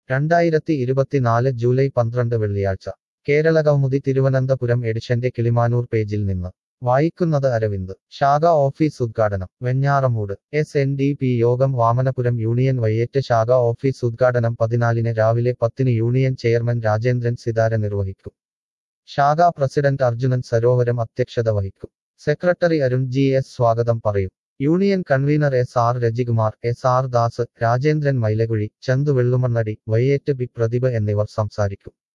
രണ്ടായിരത്തി ഇരുപത്തിനാല് ജൂലൈ പന്ത്രണ്ട് വെള്ളിയാഴ്ച കേരളകൗമുദി തിരുവനന്തപുരം എഡിഷന്റെ കിളിമാനൂർ പേജിൽ നിന്ന് വായിക്കുന്നത് അരവിന്ദ് ശാഖ ഓഫീസ് ഉദ്ഘാടനം Venjaramoodu S N D P Yogam Vamanapuram union വയ്യേറ്റ് ശാഖ ഓഫീസ് ഉദ്ഘാടനം പതിനാലിന് രാവിലെ പത്തിന് യൂണിയൻ ചെയർമാൻ രാജേന്ദ്രൻ സിതാര നിർവഹിക്കും ശാഖാ പ്രസിഡന്റ് അർജുനൻ സരോവരം അധ്യക്ഷത വഹിക്കും സെക്രട്ടറി അരുൺ ജി എസ് സ്വാഗതം പറയും union convener S R Rajikumar S R Das Rajendran Mailakuzhi Chandu Vellumannadi Vayyettu B Prathibha എന്നിവർ സംസാരിക്കും